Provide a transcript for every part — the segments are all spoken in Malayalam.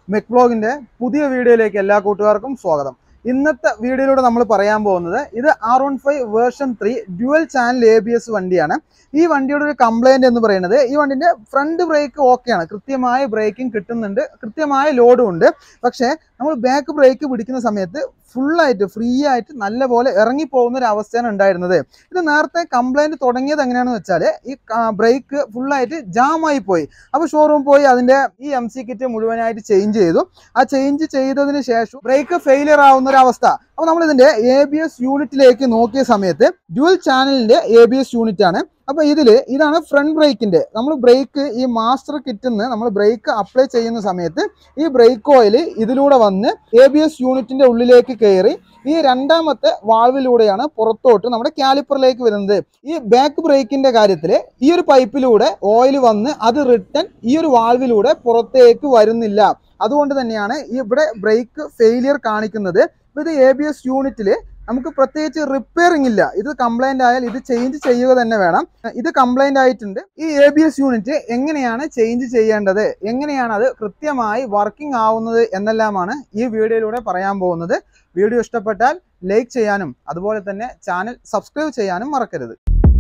മെക് ബ്ലോഗിന്റെ പുതിയ വീഡിയോയിലേക്ക് എല്ലാ കൂട്ടുകാർക്കും സ്വാഗതം ഇന്നത്തെ വീഡിയോയിലൂടെ നമ്മൾ പറയാൻ പോകുന്നത് ഇത് R one five version three dual channel A B S വണ്ടിയാണ് ഈ വണ്ടിയുടെ ഒരു കംപ്ലൈന്റ് എന്ന് പറയുന്നത് ഈ വണ്ടിന്റെ ഫ്രണ്ട് ബ്രേക്ക് ഓക്കെയാണ് കൃത്യമായ ബ്രേക്കിംഗ് കിട്ടുന്നുണ്ട് കൃത്യമായ ലോഡും ഉണ്ട് പക്ഷേ നമ്മൾ ബാക്ക് ബ്രേക്ക് പിടിക്കുന്ന സമയത്ത് ഫുള്ളായിട്ട് ഫ്രീ ആയിട്ട് നല്ലപോലെ ഇറങ്ങിപ്പോകുന്ന ഒരു അവസ്ഥയാണ് ഉണ്ടായിരുന്നത് ഇത് നേരത്തെ കംപ്ലൈന്റ് തുടങ്ങിയത് എങ്ങനെയാണെന്ന് വെച്ചാൽ ഈ ബ്രേക്ക് ഫുള്ളായിട്ട് ജാമായി പോയി അപ്പോൾ ഷോറൂം പോയി അതിന്റെ ഈ എം സി കിറ്റ് മുഴുവനായിട്ട് ചേഞ്ച് ചെയ്തു ആ ചേഞ്ച് ചെയ്തതിന് ശേഷം ബ്രേക്ക് ഫെയിലിയർ ആവുന്ന ഒരു അവസ്ഥ അപ്പോൾ നമ്മൾ ഇതിന്റെ എ ബി എസ് യൂണിറ്റിലേക്ക് നോക്കിയ സമയത്ത് ഡ്യുവൽ ചാനലിന്റെ എ ബി എസ് യൂണിറ്റ് ആണ് അപ്പൊ ഇതില് ഇതാണ് ഫ്രണ്ട് ബ്രേക്കിന്റെ നമ്മൾ ബ്രേക്ക് ഈ മാസ്റ്റർ കിറ്റിൽ നിന്ന് നമ്മൾ ബ്രേക്ക് അപ്ലൈ ചെയ്യുന്ന സമയത്ത് ഈ ബ്രേക്ക് ഓയിൽ ഇതിലൂടെ വന്ന് എ ബി എസ് യൂണിറ്റിന്റെ ഉള്ളിലേക്ക് കയറി ഈ രണ്ടാമത്തെ വാൾവിലൂടെയാണ് പുറത്തോട്ട് നമ്മുടെ കാലിപ്പറിലേക്ക് വരുന്നത് ഈ ബാക്ക് ബ്രേക്കിന്റെ കാര്യത്തിൽ ഈ ഒരു പൈപ്പിലൂടെ ഓയിൽ വന്ന് അത് റിട്ടേൺ ഈ ഒരു വാൾവിലൂടെ പുറത്തേക്ക് വരുന്നില്ല അതുകൊണ്ട് തന്നെയാണ് ഈ ഇവിടെ ബ്രേക്ക് ഫെയിലിയർ കാണിക്കുന്നത് ഇപ്പൊ ഇത് എ ബി എസ് യൂണിറ്റിൽ നമുക്ക് പ്രത്യേകിച്ച് റിപ്പയറിംഗ് ഇല്ല ഇത് കംപ്ലൈന്റ് ആയാൽ ഇത് ചേഞ്ച് ചെയ്യുക തന്നെ വേണം ഇത് കംപ്ലൈന്റ് ആയിട്ടുണ്ട് ഈ എ ബി എസ് യൂണിറ്റ് എങ്ങനെയാണ് ചേഞ്ച് ചെയ്യേണ്ടത് എങ്ങനെയാണ് അത് കൃത്യമായി വർക്കിംഗ് ആവുന്നത് എന്നെല്ലാമാണ് ഈ വീഡിയോയിലൂടെ പറയാൻ പോകുന്നത് വീഡിയോ ഇഷ്ടപ്പെട്ടാൽ ലൈക്ക് ചെയ്യാനും അതുപോലെ തന്നെ ചാനൽ സബ്സ്ക്രൈബ് ചെയ്യാനും മറക്കരുത്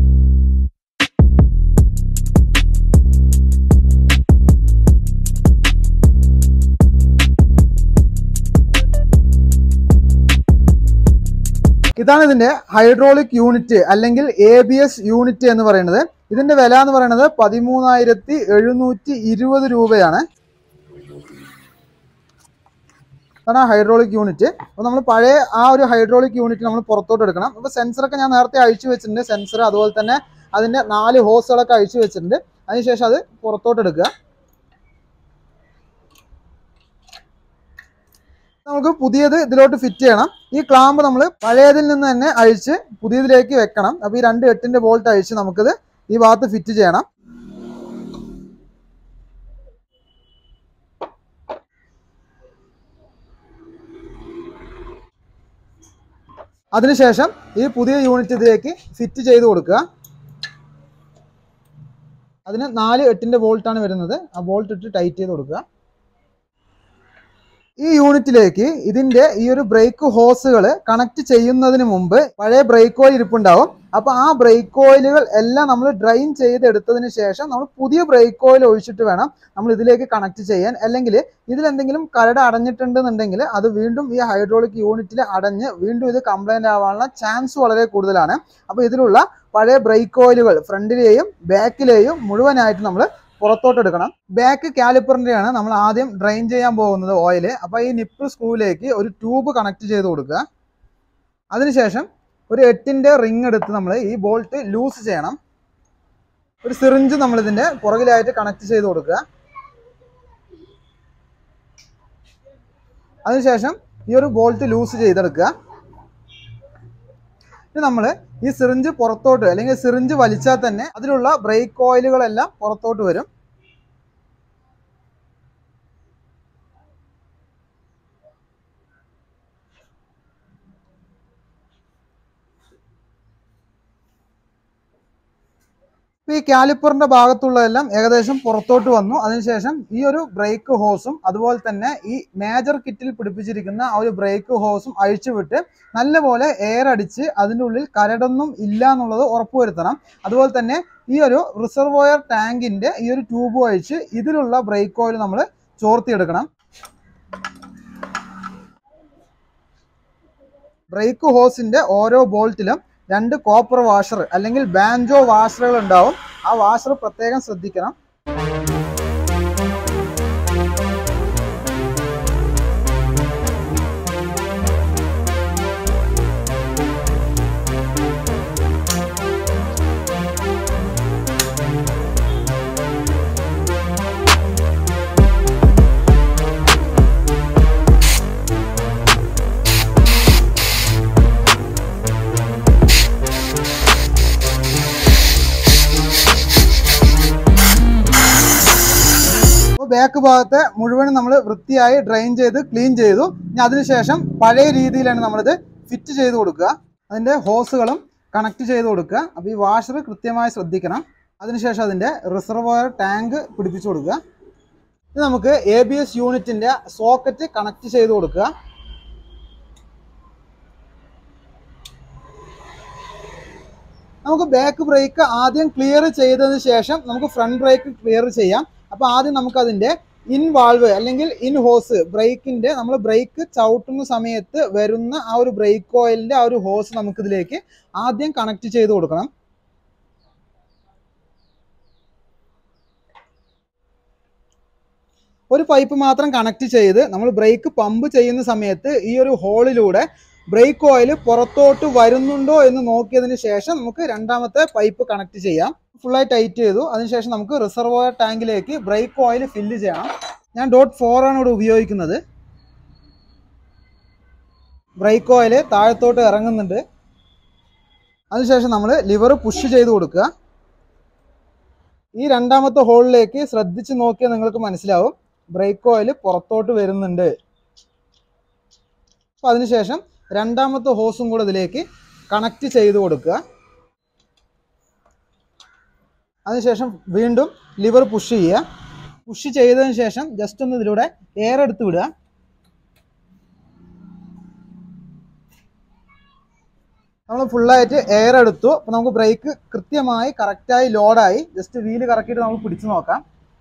ഇതാണ് ഇതിന്റെ ഹൈഡ്രോളിക് യൂണിറ്റ് അല്ലെങ്കിൽ എ ബി എസ് യൂണിറ്റ് എന്ന് പറയുന്നത് ഇതിന്റെ വില എന്ന് പറയുന്നത് പതിമൂന്നായിരത്തി എഴുന്നൂറ്റി ഇരുപത് രൂപയാണ് അതാണ് ആ ഹൈഡ്രോളിക് യൂണിറ്റ് അപ്പോൾ നമ്മൾ പഴയ ആ ഒരു ഹൈഡ്രോളിക് യൂണിറ്റ് നമ്മൾ പുറത്തോട്ട് എടുക്കണം അപ്പോൾ സെൻസറൊക്കെ ഞാൻ നേരത്തെ അഴിച്ചു വെച്ചിട്ടുണ്ട് സെൻസർ അതുപോലെ തന്നെ അതിന്റെ നാല് ഹോസുകളൊക്കെ അഴിച്ചു വെച്ചിട്ടുണ്ട് അതിനുശേഷം അത് പുറത്തോട്ട് എടുക്കുക നമുക്ക് പുതിയത് ഇതിലോട്ട് ഫിറ്റ് ചെയ്യണം ഈ ക്ലാമ്പ് നമ്മൾ പഴയതിൽ നിന്ന് തന്നെ അഴിച്ച് പുതിയതിലേക്ക് വെക്കണം അപ്പോൾ ഈ രണ്ട് എട്ടിന്റെ ബോൾട്ട് അഴിച്ച് നമുക്കിത് ഈ ഭാഗത്ത് ഫിറ്റ് ചെയ്യണം അതിനുശേഷം ഈ പുതിയ യൂണിറ്റ് ഇതിലേക്ക് ഫിറ്റ് ചെയ്ത് കൊടുക്കുക അതിന് നാല് എട്ടിന്റെ ബോൾട്ടാണ് വരുന്നത് ആ ബോൾട്ട് ഇട്ട് ടൈറ്റ് ചെയ്ത് കൊടുക്കുക ഈ യൂണിറ്റിലേക്ക് ഇതിന്റെ ഈ ഒരു ബ്രേക്ക് ഹോസുകൾ കണക്ട് ചെയ്യുന്നതിന് മുമ്പ് പഴയ ബ്രേക്ക് ഓയിൽ ഇരിപ്പുണ്ടാവും അപ്പൊ ആ ബ്രേക്ക് ഓയിലുകൾ എല്ലാം നമ്മൾ ഡ്രൈൻ ചെയ്തെടുത്തതിന് ശേഷം നമ്മൾ പുതിയ ബ്രേക്ക് ഓയിൽ ഒഴിച്ചിട്ട് വേണം നമ്മൾ ഇതിലേക്ക് കണക്ട് ചെയ്യാൻ അല്ലെങ്കിൽ ഇതിൽ എന്തെങ്കിലും കരട് അടഞ്ഞിട്ടുണ്ടെന്നുണ്ടെങ്കിൽ അത് വീണ്ടും ഈ ഹൈഡ്രോളിക് യൂണിറ്റിൽ അടഞ്ഞ് വീണ്ടും ഇത് കംപ്ലൈന്റ് ആവാനുള്ള ചാൻസ് വളരെ കൂടുതലാണ് അപ്പോൾ ഇതിലുള്ള പഴയ ബ്രേക്ക് ഓയിലുകൾ ഫ്രണ്ടിലെയും ബാക്കിലെയും മുഴുവനായിട്ട് നമ്മൾ പുറത്തോട്ട് എടുക്കണം ബാക്ക് കാലിപ്പറിന്റെയാണ് നമ്മൾ ആദ്യം ഡ്രെയിൻ ചെയ്യാൻ പോകുന്നത് ഓയിൽ അപ്പോൾ ഈ നിപ്പിൾ സ്ക്രൂവിലേക്ക് ഒരു ട്യൂബ് കണക്ട് ചെയ്ത് കൊടുക്കുക അതിനുശേഷം ഒരു എട്ടിന്റെ റിങ് എടുത്ത് നമ്മൾ ഈ ബോൾട്ട് ലൂസ് ചെയ്യണം ഒരു സിറിഞ്ച് നമ്മൾ ഇതിന്റെ പുറകിലായിട്ട് കണക്ട് ചെയ്ത് കൊടുക്കുക അതിനുശേഷം ഈ ഒരു ബോൾട്ട് ലൂസ് ചെയ്തെടുക്കുക ഇനി നമ്മൾ ഈ സിറിഞ്ച് പുറത്തോട്ട് അല്ലെങ്കിൽ സിറിഞ്ച് വലിച്ചാൽ തന്നെ അതിലുള്ള ബ്രേക്ക് ഓയിലുകളെല്ലാം പുറത്തോട്ട് വരും ഈ കാലിപ്പറിന്റെ ഭാഗത്തുള്ളതെല്ലാം ഏകദേശം പുറത്തോട്ട് വന്നു അതിനുശേഷം ഈ ഒരു ബ്രേക്ക് ഹോസും അതുപോലെ തന്നെ ഈ മേജർ കിറ്റിൽ പിടിപ്പിച്ചിരിക്കുന്ന ആ ഒരു ബ്രേക്ക് ഹോസും അഴിച്ചുവിട്ട് നല്ലപോലെ എയർ അടിച്ച് അതിൻ്റെ ഉള്ളിൽ കരടൊന്നും ഇല്ല എന്നുള്ളത് ഉറപ്പുവരുത്തണം അതുപോലെ തന്നെ ഈ ഒരു റിസർവോയർ ടാങ്കിന്റെ ഈ ഒരു ട്യൂബ് അഴിച്ച് ഇതിലുള്ള ബ്രേക്ക് ഓയിൽ നമ്മൾ ചോർത്തിയെടുക്കണം ബ്രേക്ക് ഹോസിന്റെ ഓരോ ബോൾട്ടിലും രണ്ട് കോപ്പർ വാഷർ അല്ലെങ്കിൽ ബാൻജോ വാഷറുകൾ ഉണ്ടാവും ആ വാഷർ പ്രത്യേകം ശ്രദ്ധിക്കണം അപ്പോൾ ബാക്ക് ഭാഗത്തെ മുഴുവനും നമ്മൾ വൃത്തിയായി ഡ്രെയിൻ ചെയ്ത് ക്ലീൻ ചെയ്തു ഇനി അതിനുശേഷം പഴയ രീതിയിലാണ് നമ്മളിത് ഫിറ്റ് ചെയ്ത് കൊടുക്കുക അതിൻ്റെ ഹോസുകളും കണക്ട് ചെയ്ത് കൊടുക്കുക അപ്പോൾ ഈ വാഷർ കൃത്യമായി ശ്രദ്ധിക്കണം അതിനുശേഷം അതിൻ്റെ റിസർവോയർ ടാങ്ക് പിടിപ്പിച്ചു കൊടുക്കുക ഇനി നമുക്ക് എ ബി എസ് യൂണിറ്റിന്റെ സോക്കറ്റ് കണക്ട് ചെയ്ത് കൊടുക്കുക നമുക്ക് ബാക്ക് ബ്രേക്ക് ആദ്യം ക്ലിയർ ചെയ്തതിന് ശേഷം നമുക്ക് ഫ്രണ്ട് ബ്രേക്ക് ക്ലിയർ ചെയ്യാം അപ്പോൾ ആദ്യം നമുക്ക് അതിന്റെ ഇൻ വാൾവ് അല്ലെങ്കിൽ ഇൻ ഹോസ് ബ്രേക്കിന്റെ നമ്മൾ ബ്രേക്ക് ചവിട്ടുന്ന സമയത്ത് വരുന്ന ആ ഒരു ബ്രേക്ക് ഓയിലിന്റെ ആ ഒരു ഹോസ് നമുക്ക് ഇതിലേക്ക് ആദ്യം കണക്ട് ചെയ്ത് കൊടുക്കണം ഒരു പൈപ്പ് മാത്രം കണക്ട് ചെയ്ത് നമ്മൾ ബ്രേക്ക് പമ്പ് ചെയ്യുന്ന സമയത്ത് ഈ ഒരു ഹോളിലൂടെ ബ്രേക്ക് ഓയിൽ പുറത്തോട്ട് വരുന്നുണ്ടോ എന്ന് നോക്കിയതിന് ശേഷം നമുക്ക് രണ്ടാമത്തെ പൈപ്പ് കണക്ട് ചെയ്യാം ഫുള്ളായി ടൈറ്റ് ചെയ്തു അതിനുശേഷം നമുക്ക് റിസർവോയർ ടാങ്കിലേക്ക് ബ്രേക്ക് ഓയിൽ ഫില്ല് ചെയ്യണം ഞാൻ ഡോട്ട് ഫോർ ആണ് ഇവിടെ ഉപയോഗിക്കുന്നത് ബ്രേക്ക് ഓയിൽ താഴത്തോട്ട് ഇറങ്ങുന്നുണ്ട് അതിനുശേഷം നമ്മൾ ലിവർ പുഷ് ചെയ്ത് കൊടുക്കുക ഈ രണ്ടാമത്തെ ഹോളിലേക്ക് ശ്രദ്ധിച്ച് നോക്കിയാൽ നിങ്ങൾക്ക് മനസ്സിലാവും ബ്രേക്ക് ഓയിൽ പുറത്തോട്ട് വരുന്നുണ്ട് അപ്പോൾ അതിനുശേഷം രണ്ടാമത്തെ ഹോസും കൂടെ ഇതിലേക്ക് കണക്ട് ചെയ്ത് കൊടുക്കുക അതിനുശേഷം വീണ്ടും ലിവർ പുഷ് ചെയ്യുക പുഷ് ചെയ്തതിന് ശേഷം ജസ്റ്റ് ഒന്ന് ഇതിലൂടെ എയർ എടുത്ത് വിടുക നമ്മൾ ഫുള്ളായിട്ട് എയർ എടുത്തു അപ്പോൾ നമുക്ക് ബ്രേക്ക് കൃത്യമായി കറക്റ്റായി ലോഡായി ജസ്റ്റ് വീല് കറക്കിയിട്ട് നമുക്ക് പിടിച്ചു നോക്കാം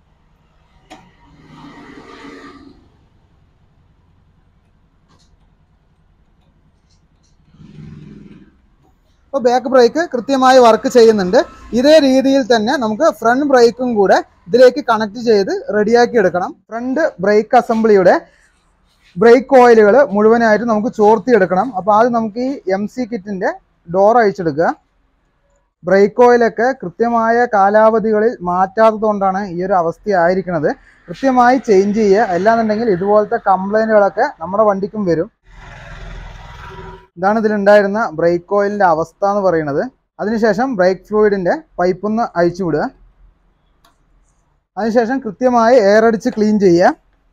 അപ്പോൾ ബാക്ക് ബ്രേക്ക് കൃത്യമായി വർക്ക് ചെയ്യുന്നുണ്ട് ഇതേ രീതിയിൽ തന്നെ നമുക്ക് ഫ്രണ്ട് ബ്രേക്കും കൂടെ ഇതിലേക്ക് കണക്ട് ചെയ്ത് റെഡിയാക്കി എടുക്കണം ഫ്രണ്ട് ബ്രേക്ക് അസംബ്ലിയുടെ ബ്രേക്ക് ഓയിലുകൾ മുഴുവനായിട്ട് നമുക്ക് ചോർത്തി എടുക്കണം അപ്പോൾ ആദ്യം നമുക്ക് ഈ എം സി കിറ്റിൻ്റെ ഡോർ അഴിച്ചെടുക്കുക ബ്രേക്ക് ഓയിലൊക്കെ കൃത്യമായ കാലാവധികളിൽ മാറ്റാത്തതുകൊണ്ടാണ് ഈ ഒരു അവസ്ഥയായിരിക്കുന്നത് കൃത്യമായി ചേഞ്ച് ചെയ്യുക അല്ലാന്നുണ്ടെങ്കിൽ ഇതുപോലത്തെ കംപ്ലൈൻറ്റുകളൊക്കെ നമ്മുടെ വണ്ടിക്കും വരും ഇതാണ് ഇതിലുണ്ടായിരുന്ന ബ്രേക്ക് ഓയിലിൻ്റെ അവസ്ഥ എന്ന് പറയുന്നത് അതിനുശേഷം ബ്രേക്ക് ഫ്ലൂയിഡിൻ്റെ പൈപ്പൊന്ന് അഴിച്ചു വിടുക അതിനുശേഷം കൃത്യമായി എയർ അടിച്ച് ക്ലീൻ ചെയ്യുക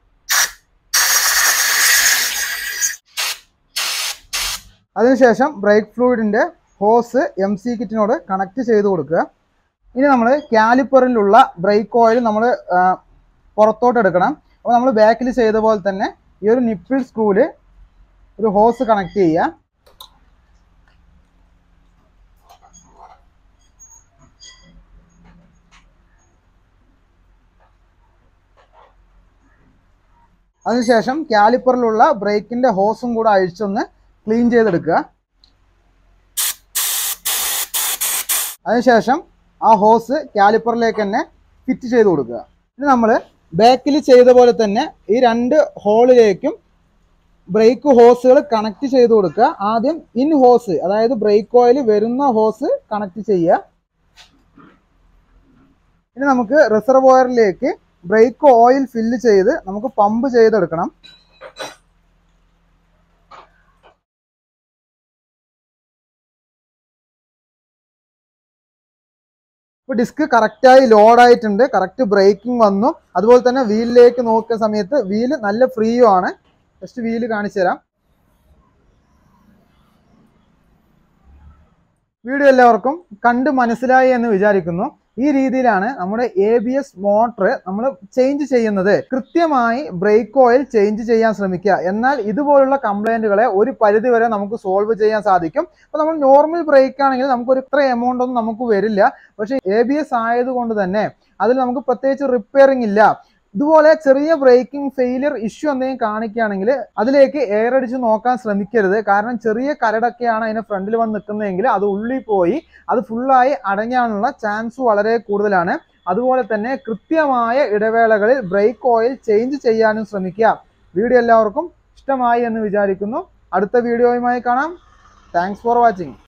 അതിനുശേഷം ബ്രേക്ക് ഫ്ലൂയിഡിൻ്റെ ഹോസ് എം സി കിറ്റിനോട് കണക്ട് ചെയ്ത് കൊടുക്കുക ഇനി നമ്മൾ കാലിപ്പറിലുള്ള ബ്രേക്ക് ഓയിൽ നമ്മൾ പുറത്തോട്ട് എടുക്കണം അപ്പോൾ നമ്മൾ ബാക്കിൽ ചെയ്ത പോലെ തന്നെ ഈ ഒരു നിപ്പിൾ സ്ക്രൂവിൽ ഒരു ഹോസ് കണക്ട് ചെയ്യുക അതിനുശേഷം കാലിപ്പറിലുള്ള ബ്രേക്കിന്റെ ഹോസും കൂടെ അഴിച്ചൊന്ന് ക്ലീൻ ചെയ്തെടുക്കുക അതിനുശേഷം ആ ഹോസ് കാലിപ്പറിലേക്ക് തന്നെ ഫിറ്റ് ചെയ്ത് കൊടുക്കുക ഇനി നമ്മൾ ബാക്കിൽ ചെയ്ത പോലെ തന്നെ ഈ രണ്ട് ഹോളിലേക്കും ബ്രേക്ക് ഹോസുകൾ കണക്ട് ചെയ്ത് കൊടുക്കുക ആദ്യം ഇൻ ഹോസ് അതായത് ബ്രേക്ക് ഓയിൽ വരുന്ന ഹോസ് കണക്ട് ചെയ്യുക ഇനി നമുക്ക് റിസർവോയറിലേക്ക് ബ്രേക്ക് ഓയിൽ ഫില്ല് ചെയ്ത് നമുക്ക് പമ്പ് ചെയ്തെടുക്കണം ഇപ്പോൾ ഡിസ്ക് കറക്റ്റായി ലോഡായിട്ടുണ്ട് കറക്റ്റ് ബ്രേക്കിംഗ് വന്നു അതുപോലെ തന്നെ വീലിലേക്ക് നോക്കിയ സമയത്ത് വീല് നല്ല ഫ്രീയും ആണ് ജസ്റ്റ് വീല് കാണിച്ചു തരാം വീഡിയോ എല്ലാവർക്കും കണ്ട് മനസ്സിലായി എന്ന് വിചാരിക്കുന്നു ഈ രീതിയിലാണ് നമ്മുടെ എ ബി എസ് മോട്ടർ നമ്മൾ ചേഞ്ച് ചെയ്യുന്നത് കൃത്യമായി ബ്രേക്ക് ഓയിൽ ചേഞ്ച് ചെയ്യാൻ ശ്രമിക്കുക എന്നാൽ ഇതുപോലുള്ള കംപ്ലൈന്റുകളെ ഒരു പരിധി വരെ നമുക്ക് സോൾവ് ചെയ്യാൻ സാധിക്കും അപ്പോൾ നമ്മൾ നോർമൽ ബ്രേക്ക് ആണെങ്കിൽ നമുക്ക് ഒരു ഇത്ര എമൗണ്ട് ഒന്നും നമുക്ക് വരില്ല പക്ഷേ എ ബി എസ് ആയതുകൊണ്ട് തന്നെ അതിൽ നമുക്ക് പ്രത്യേകിച്ച് റിപ്പയറിംഗ് ഇല്ല ഇതുപോലെ ചെറിയ ബ്രേക്കിംഗ് ഫെയിലിയർ ഇഷ്യൂ എന്തെങ്കിലും കാണിക്കുകയാണെങ്കിൽ അതിലേക്ക് എയർ അടിച്ച് നോക്കാൻ ശ്രമിക്കരുത് കാരണം ചെറിയ കരടൊക്കെയാണ് അതിന് ഫ്രണ്ടിൽ വന്ന് നിൽക്കുന്നതെങ്കിൽ അത് ഉള്ളിൽ പോയി അത് ഫുള്ളായി അടങ്ങാനുള്ള ചാൻസ് വളരെ കൂടുതലാണ് അതുപോലെ തന്നെ കൃത്യമായ ഇടവേളകളിൽ ബ്രേക്ക് ഓയിൽ ചേഞ്ച് ചെയ്യാനും ശ്രമിക്കുക വീഡിയോ എല്ലാവർക്കും ഇഷ്ടമായി എന്ന് വിചാരിക്കുന്നു അടുത്ത വീഡിയോയുമായി കാണാം താങ്ക്സ് ഫോർ വാച്ചിങ്